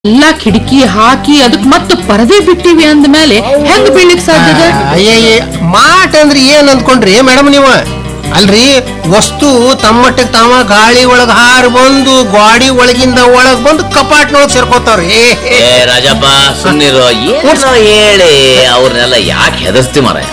ಎಲ್ಲಾ ಕಿಟಕಿ ಹಾಕಿ ಅದಕ್ ಮತ್ತ ಪರದೆ ಬಿಟ್ಟಿವಿ ಅಂದ್ಮೇಲೆ ಹೆಂಗ್ ಬೀಳ್ಲಿಕ್ ಸಾಧ್ಯದ ಅಯ್ಯಯ್ಯ ಮಾಟ ಅಂದ್ರೆ ಏನ್ ಅಂದ್ಕೊಂಡ್ರಿ ಮೇಡಮ್ ನೀವು ಅಲ್ರಿ ವಸ್ತು ತಮ್ಮಟ್ಟಕ್ ತಾವ ಗಾಳಿ ಒಳಗ ಹಾರಿ ಬಂದು ಗಾಡಿ ಒಳಗಿಂದ ಒಳಗ್ ಬಂದು ಕಪಾಟ್ನೊಳಗ್ ಸೇರ್ಕೋತಾವ್ರಿ ಏ ರಾಜಪ್ಪ ಸುಮ್ನಿರು ಏನೋ ಹೇಳಿ ಅವ್ರನ್ನೆಲ್ಲ ಯಾಕೆ ಹೆದರ್ಸ್ತಿ ಮಾರ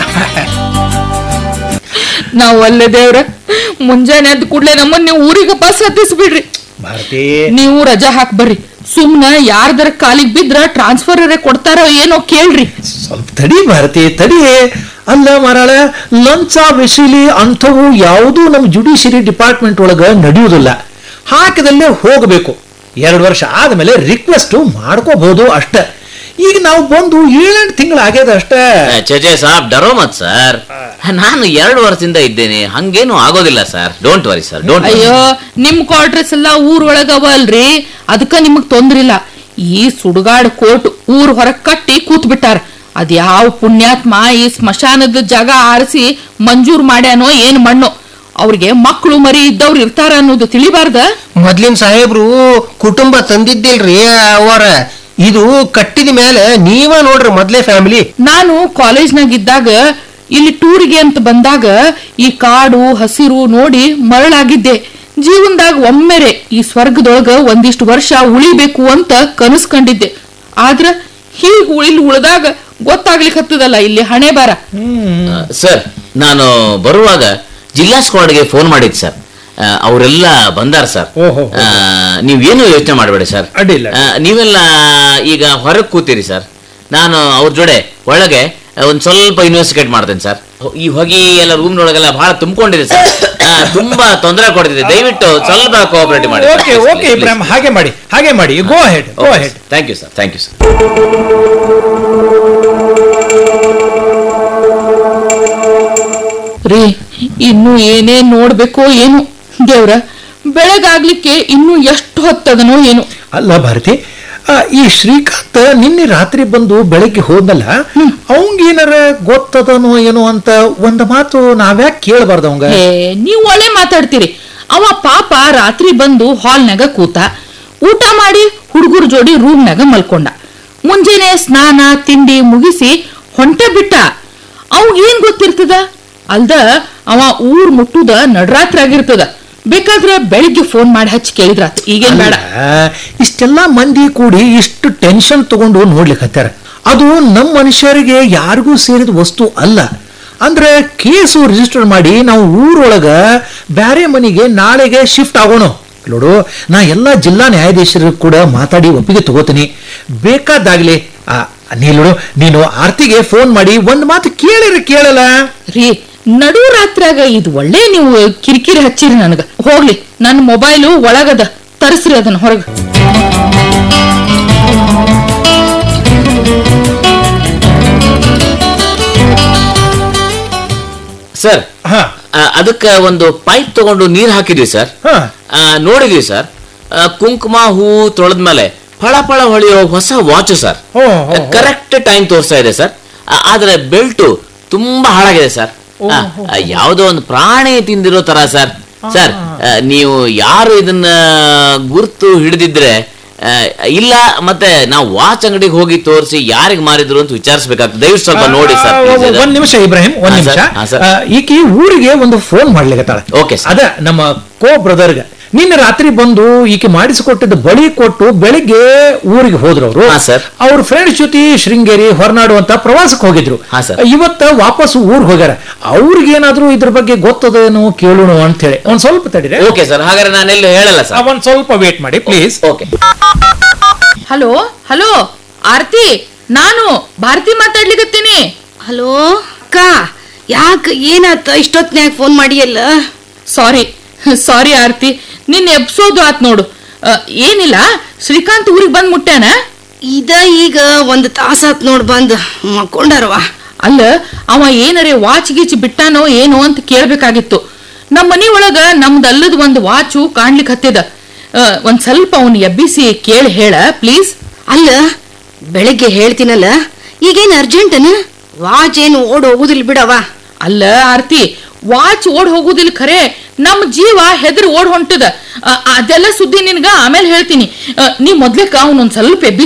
ನಾವ್ ಅಲ್ಲೇ ದೇವ್ರ ಮುಂಜಾನೆ ಎದ್ದ ಕೂಡ್ಲೆ ನಮ್ಮನ್ನ ನೀವು ಊರಿಗೆ ಬಸ್ ಹತ್ತಿಸ್ಬಿಡ್ರಿ ಭಾರತಿ ನೀವು ರಜಾ ಹಾಕ್ ಬರ್ರಿ ಸುಮ್ನ ಯಾರ್ದರ ಕಾಲಿಗ್ ಬಿದ್ರ ಟ್ರಾನ್ಸ್ಫರ್ ಕೊಡ್ತಾರೋ ಏನೋ ಕೇಳ್ರಿ ಸ್ವಲ್ಪ ತಡಿ ಭಾರತಿ ತಡಿ ಅಲ್ಲ ಮಾರಾಳ ಲಂಚ ವಿಸಿಲಿ ಅಂಥವು ಯಾವುದೂ ನಮ್ಮ ಜುಡಿಷಿಯರಿ ಡಿಪಾರ್ಟ್ಮೆಂಟ್ ಒಳಗ ನಡೆಯುವುದಿಲ್ಲ ಹಾಕಿದಲ್ಲೇ ಹೋಗಬೇಕು ಎರಡು ವರ್ಷ ಆದ್ಮೇಲೆ ರಿಕ್ವೆಸ್ಟ್ ಮಾಡ್ಕೋಬಹುದು ಅಷ್ಟ ಈಗ ನಾವು ಬಂದು ಏಳೆಂಟು ತಿಂಗಳು ಆಗ್ಯದ ಅಷ್ಟೇ ಚೇಚೆ ಸಾಬ್ ಡರೋ ಮತ್ ಸರ್ ನಾನು ಎರಡು ವರ್ಷದಿಂದ ಇದ್ದೇನೆ ಹಂಗೇನು ಆಗೋದಿಲ್ಲ sir don't worry sir don't ಅಯ್ಯೋ ನಿಮ್ ಕ್ವಾರ್ಟರ್ಸ್ ಎಲ್ಲ ಊರ್ ಒಳಗ ಅವ ಅಲ್ರಿ ಅದಕ್ಕ ನಿಮಗ್ ತೊಂದ್ರಿಲ್ಲ ಈ ಸುಡುಗಾಡ್ ಕೋಟ್ ಊರ್ ಹೊರಗ್ ಕಟ್ಟಿ ಕೂತ್ ಬಿಟ್ಟಾರ ಅದ್ ಯಾವ ಪುಣ್ಯಾತ್ಮ ಈ ಸ್ಮಶಾನದ ಜಾಗ ಆರಿಸಿ ಮಂಜೂರ್ ಮಾಡ್ಯಾನೋ ಏನ್ ಮಣ್ಣು ಅವ್ರಿಗೆ ಮಕ್ಕಳು ಮರಿ ಇದ್ದವ್ರು ಇರ್ತಾರ ಅನ್ನೋದು ತಿಳಿಬಾರ್ದ ಮೊದ್ಲಿನ ಸಾಹೇಬ್ರು ಕುಟುಂಬ ತಂದಿದ್ದಿಲ್ರಿ ಅವರ ಇದು ಕಟ್ಟಿದ ಮೇಲೆ ನೀವ ನೋಡ್ರಿ ಮೊದ್ಲೇ ಫ್ಯಾಮಿಲಿ ನಾನು ಕಾಲೇಜ್ನಾಗ ಇದ್ದಾಗ ಇಲ್ಲಿ ಟೂರಿಗೆ ಅಂತ ಬಂದಾಗ ಈ ಕಾಡು ಹಸಿರು ನೋಡಿ ಮರಳಾಗಿದ್ದೆ ಜೀವನದಾಗ ಒಮ್ಮೆರೆ ಈ ಸ್ವರ್ಗದೊಳಗ ಒಂದಿಷ್ಟು ವರ್ಷ ಉಳಿಬೇಕು ಅಂತ ಕನಸು ಕಂಡಿದ್ದೆ ಆದ್ರ ಹೀಗ್ ಉಳಿಲ್ ಉಳ್ದಾಗ ಗೊತ್ತಾಗ್ಲಿಕ್ಕೆ ಹತ್ತದಲ್ಲ ಇಲ್ಲಿ ಹಣೆ ಬಾರ ಸರ್ ನಾನು ಬರುವಾಗ ಜಿಲ್ಲಾ ಸ್ಕ್ವಾಡ್ಗೆ ಫೋನ್ ಮಾಡಿದ್ ಸರ್ ಅವರೆಲ್ಲ ಬಂದಾರ ಸರ್ ಓಹೋ. ನೀವೇನು ಯೋಚನೆ ಮಾಡಬೇಡಿ ಸರ್ ಅಡ್ಡಿಲ್ಲ. ಆ, ನೀವೆಲ್ಲ ಈಗ ಹೊರಗೆ ಕೂತೀರಿ ಸರ್ ನಾನು ಅವ್ರ ಜೋಡೆ ಒಳಗೆ ಒಂದ್ ಸ್ವಲ್ಪ ಇನ್ವೆಸ್ಟಿಗೇಟ್ ಮಾಡ್ತೇನೆ ಸರ್ ಈ ಹೊಗೆ ಎಲ್ಲ ರೂಮ್ ನೊಳಗೆಲ್ಲ ಬಹಳ ತುಂಬಿಕೊಂಡಿದೆ ಸರ್ ಆ, ತುಂಬಾ ತೊಂದರೆ ಕೊಡ್ತಿದೆ ದಯವಿಟ್ಟು ಸ್ವಲ್ಪ ಕೋಆಪರೇಟ್ ಮಾಡಿ ಓಕೆ ಓಕೆ ಇಬ್ರಾಹಿಂ ಹಾಗೆ ಮಾಡಿ ಹಾಗೆ ಮಾಡಿ go ahead go ahead thank you sir thank you sir ರೀ ಇನ್ನು ಏನೇನ್ ನೋಡ್ಬೇಕೋ ಏನು ದೇವ್ರ ಬೆಳಗಾಗ್ಲಿಕ್ಕೆ ಇನ್ನು ಎಷ್ಟು ಹೊತ್ತದನೋ ಏನು ಅಲ್ಲ ಭಾರತಿ ಆ, ಈ ಶ್ರೀಕಾಂತ್ ನಿನ್ನೆ ರಾತ್ರಿ ಬಂದು ಬೆಳಗ್ಗೆ ಹೋದ್ನಲ್ಲ ಅವಂಗೇನಾರ ಗೊತ್ತದನೋ ಏನೋ ಅಂತ ಒಂದು ಮಾತು ನಾವ್ಯಾಕೆ ಕೇಳಬಾರ್ದು ಅವಂಗ ಏ ನೀವ್ ಒಳ್ಳೆ ಮಾತಾಡ್ತೀರಿ ಅವ ಪಾಪ ರಾತ್ರಿ ಬಂದು ಹಾಲ್ನಾಗ ಕೂತ ಊಟ ಮಾಡಿ ಹುಡುಗರ ಜೋಡಿ ರೂಮ್ನಾಗ ಮಲ್ಕೊಂಡ ಮುಂಜಾನೆ ಸ್ನಾನ ತಿಂಡಿ ಮುಗಿಸಿ ಹೊಂಟೆ ಬಿಟ್ಟ ಅವ್ ಏನ್ ಗೊತ್ತಿರ್ತದ ಅಲ್ದ ಅವ ಊರ್ ಮುಟ್ಟುದ ನಡ್ರಾತ್ರಿ ಆಗಿರ್ತದ ಬೇಕಾದ್ರ ಬೆಳಿಗ್ಗೆ ಫೋನ್ ಮಾಡಿ ಹಚ್ಚಿ ಕೇಳಿದ್ರಾತ್ ಈಗೇನ್ ಬೇಡ ಅಲ್ಲ, ಇಷ್ಟೆಲ್ಲಾ ಮಂದಿ ಕೂಡಿ ಇಷ್ಟು ಟೆನ್ಷನ್ ತಗೊಂಡು ನೋಡ್ಲಿಕ್ಕೆ ಹತ್ತಾರ ಅದು ನಮ್ಮ ಮನುಷ್ಯರಿಗೆ ಯಾರಿಗೂ ಸೇರಿದ ವಸ್ತು ಅಲ್ಲ ಅಂದ್ರೆ ಕೇಸು ರಿಜಿಸ್ಟರ್ ಮಾಡಿ ನಾವು ಊರೊಳಗ ಬ್ಯಾರೆ ಮನೆಗೆ ನಾಳೆಗೆ ಶಿಫ್ಟ್ ಆಗೋಣ ನೋಡು ನಾ ಎಲ್ಲಾ ಜಿಲ್ಲಾ ನ್ಯಾಯಾಧೀಶರು ಕೂಡ ಮಾತಾಡಿ ಒಪ್ಪಿಗೆ ತಗೋತೀನಿ ಬೇಕಾದಾಗ್ಲಿ ಆ, ನೀ ನೋಡು ನೀನು ಆರ್ತಿಗೆ ಫೋನ್ ಮಾಡಿ ಒಂದ್ ಮಾತು ಕೇಳಿದ್ರೆ ಕೇಳಲ್ಲ ರೀ ನಡು ರಾತ್ರಿಯಾಗ ಇದು ಒಳ್ಳೆ ನೀವು ಕಿರಿಕಿರಿ ಹಚ್ಚಿರಿ ನನಗ ಹೋಗ್ಲಿ ನನ್ನ ಮೊಬೈಲು ಒಳಗದ ತರಿಸ್ರಿ ಅದನ್ನ ಹೊರಗ ಸರ್ ಹಾ ಅದಕ್ಕೆ ಒಂದು ಪೈಪ್ ತಗೊಂಡು ನೀರ್ ಹಾಕಿದ್ವಿ ಸರ್ ಹಾ ಆ, ನೋಡಿದ್ವಿ ಸರ್ ಆ, ಕುಂಕುಮ ಹೂ ತೊಳೆದ್ಮೇಲೆ ಫಳ ಫಳ ಹೊಳೆಯೋ ಹೊಸ ವಾಚ್ ಸರ್ ಓ, ಓ, ಓ. ಕರೆಕ್ಟ್ ಟೈಮ್ ತೋರಿಸ್ತಾ ಇದೆ ಸರ್ ಆ- ಆದ್ರೆ ಬೆಲ್ಟು ತುಂಬಾ ಹಾಳಾಗಿದೆ ಸರ್ ಆ, ಆ, ಯಾವುದೋ ಒಂದು ಪ್ರಾಣಿ ತಿಂದಿರೋ ತರ ಸರ್ ಸರ್ ಆ, ನೀವು ಯಾರು ಇದನ್ನ ಗುರ್ತು ಹಿಡಿದಿದ್ರೆ ಆ, ಇಲ್ಲ ಮತ್ತೆ ನಾವು ವಾಚ್ ಅಂಗಡಿಗೆ ಹೋಗಿ ತೋರಿಸಿ ಯಾರಿಗೆ ಮಾರಿದ್ರು ಅಂತ ವಿಚಾರಿಸಬೇಕಾಗ್ತದೆ ದಯವಿಟ್ಟು ಸ್ವಲ್ಪ ನೋಡಿ ಸರ್ ಆ, please ಇದು. ಒಂದ್ ನಿಮಿಷ ಇಬ್ರಾಹಿಂ ಒಂದ್ ಹಾ, ನಿಮಿಷ ಸರ್. ಹಾ, ಸರ್. ಆ, ಈಕಿ ಊರಿಗೆ ಒಂದು ಫೋನ್ ಮಾಡ್ಲಿಕತ್ತಾಳ Okay, sir. ಅದ ನಮ್ಮ ಕೋ ಬ್ರದರ್ಗ ನಿನ್ನೆ ರಾತ್ರಿ ಬಂದು ಈಕೆ ಮಾಡಿಸಿಕೊಟ್ಟಿದ್ದ ಬಳಿ ಕೊಟ್ಟು ಬೆಳಿಗ್ಗೆ ಊರಿಗೆ ಹೋದ್ರು ಅವರು ಹಾ, sir. ಅವ್ರ ಫ್ರೆಂಡ್ಸ್ ಜೊತೆ ಶೃಂಗೇರಿ ಹೊರನಾಡು ಅಂತ ಪ್ರವಾಸಕ್ಕೆ ಹೋಗಿದ್ರು ಹಾ, sir. ಇವತ್ತ ವಾಪಸ್ ಊರ್ ಹೋಗ್ಯಾರ ಅವ್ರಿಗೇನಾದ್ರೂ ಇದ್ರ ಬಗ್ಗೆ ಗೊತ್ತದೇನೋ ಕೇಳೋಣ ಅಂತ ಹೇಳಿ ಒಂದ್ ಸ್ವಲ್ಪ ತಡಿರೆ ಓಕೆ ಸರ್ ಹಾಗಾದ್ರೆ ನಾನೆಲ್ಲೂ ಹೇಳಲ್ಲ ಆ, ಸರ್ ಒಂದ್ ಸ್ವಲ್ಪ ವೇಟ್ ಮಾಡಿ please okay hello hello Aarti ನಾನು ಭಾರತಿ ಮಾತಾಡ್ಲಿಕತ್ತೀನಿ ಹಲೋ ಅಕ್ಕ ಯಾಕ ಏನಾತ ಇಷ್ಟೊತ್ನ್ಯಾಗ ಫೋನ್ ಮಾಡಿಯಲ್ಲ ಸಾರಿ ಸಾರಿ ಆರ್ತಿ ನಿನ್ನ ಎಬ್ಸೋದು ಆತ್ ನೋಡು ಆ, ಏನಿಲ್ಲ ಶ್ರೀಕಾಂತ್ ಊರಿಗೆ ಬಂದ್ ಮುಟ್ಟ್ಯಾನ ಇದ ಈಗ ಒಂದ್ ತಾಸಾತ್ ನೋಡ್ ಬಂದ್ ಮಕ್ಕೊಂಡಾರವ ಅಲ್ಲ ಅವ ಏನರೇ ವಾಚ್ ಗೀಚ್ ಬಿಟ್ಟಾನೋ ಏನೋ ಅಂತ ಕೇಳ್ಬೇಕಾಗಿತ್ತು ನಮ್ಮ ಮನಿ ಒಳಗ ನಮ್ದಲ್ಲದ ಒಂದು ವಾಚು ಕಾಣ್ಲಿಕ್ ಹತ್ತಿದ ಆ, ಒಂದ್ ಸ್ವಲ್ಪ ಅವನ್ ಎಬ್ಬಿಸಿ ಕೇಳಿ ಹೇಳ ಪ್ಲೀಸ್ ಅಲ್ಲ ಬೆಳಿಗ್ಗೆ ಹೇಳ್ತೀನಲ್ಲ ಈಗೇನ್ ಅರ್ಜೆಂಟನ ವಾಚ್ ಏನು ಓಡ್ ಹೋಗುದಿಲ್ಲ ಬಿಡವ ಅಲ್ಲ ಆರ್ತಿ ವಾಚ್ ಓಡ್ ಹೋಗುದಿಲ್ಲ ಖರೆ ನಮ್ಮ ಜೀವ ಹೆದರ್ ಓಡ್ ಹೊಂಟದ ಆ, ಅದೆಲ್ಲ ಸುದ್ದಿ ನಿನ್ಗ ಆಮೇಲೆ ಹೇಳ್ತೀನಿ ಆ, ನೀ ಮೊದ್ಲೇಕ ಅವನೊಂದ್ ಸ್ವಲ್ಪ ಎಬ್ಬಿಸಿ